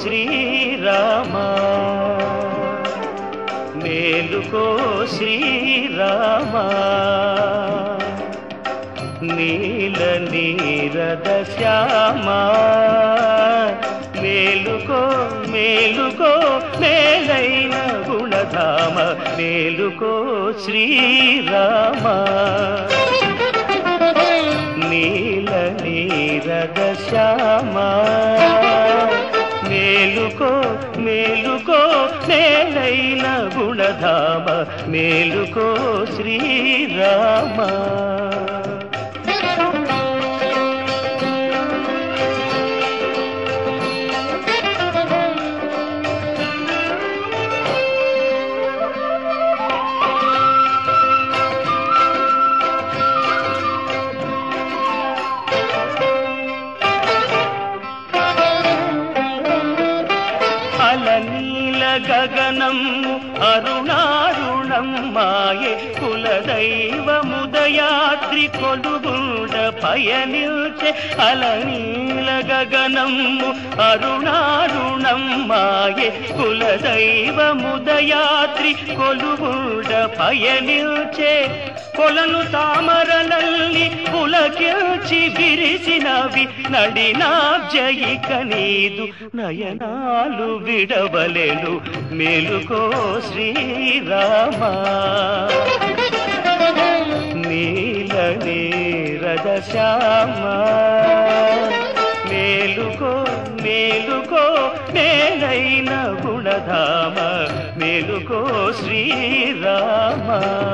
శ్రీరామ మేలుకో శ్రీరామ నీల నీరద శ్యామ మేలుకో మేలుకో మేలైన గుణధామ మేలుకో శ్రీరామ నీల నీరద శ్యామ మేలుకో మేలుకో మేలైన గుణధామ మేలుకో శ్రీరామ అలనీల గగనము అరుణారుణం మాయే కులదైవముదయాద్రి కొలుగుండ పయనిల్చే అలనీల గగనము అరుణారుణం మాయే కులదైవముదయాద్రి కొలుగుండ పయనిల్చే కొలను తామరలల్లి పులకిల్చి విరిసినవి నడినాబ్జయిక నీదు నయనాలు విడవలెను మేలుకో శ్రీరామ నీల నీరద శ్యామ మేలుకో మేలుకో మేలైన గుణధామ మేలుకో శ్రీరామ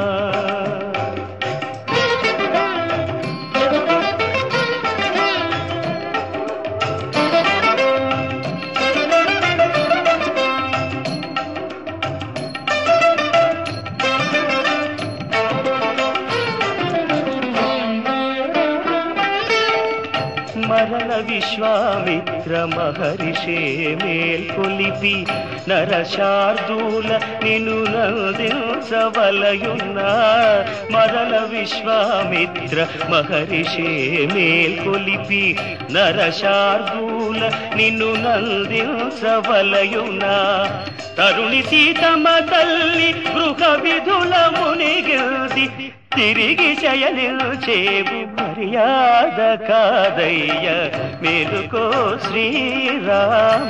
మరణ విశ్వామిత్ర మహర్షే మేల్కొలిపి నరశార్దూల నిను నందించవలయున్న మరణ విశ్వామిత్ర మహర్షే మేల్కొలిపి నరశార్దూల నిన్ను నందించవలయున్న తరుణి సీతమ్మ తల్లి గృహ విధుల మునిగిల్ది తిరిగి శయనిల్చేవు మర్యాద కాదయ్య మేలుకో శ్రీరామ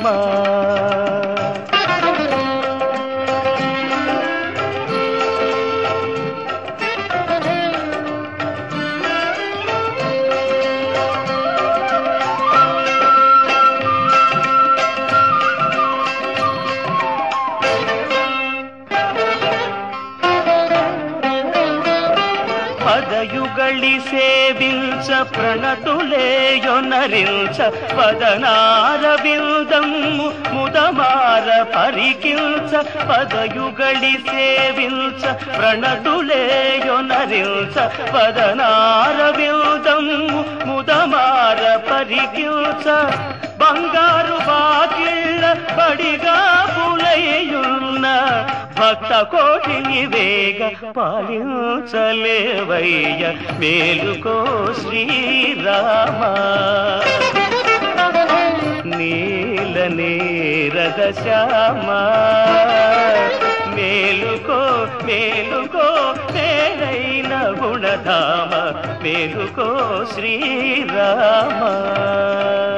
పదయుగళి సేవించ ప్రణతులేయొనరించ పదనార విల్దమ్ము ముదమార పరికిల్చ పదయుగళి సేవించ ప్రణతులేయొనరించ పదనార విల్దమ్ము ముదమార పరికిల్చ బంగారు బాకిళ్ళ పడిగా పులయ్యున్న భక్త కోటిని వేగ పాలించలేవయ్య మేలుకో శ్రీరామ నీల నీరద శ్యామ మేలుకో మేలుకో మేలైన గుణధామ మేలుకో శ్రీరామ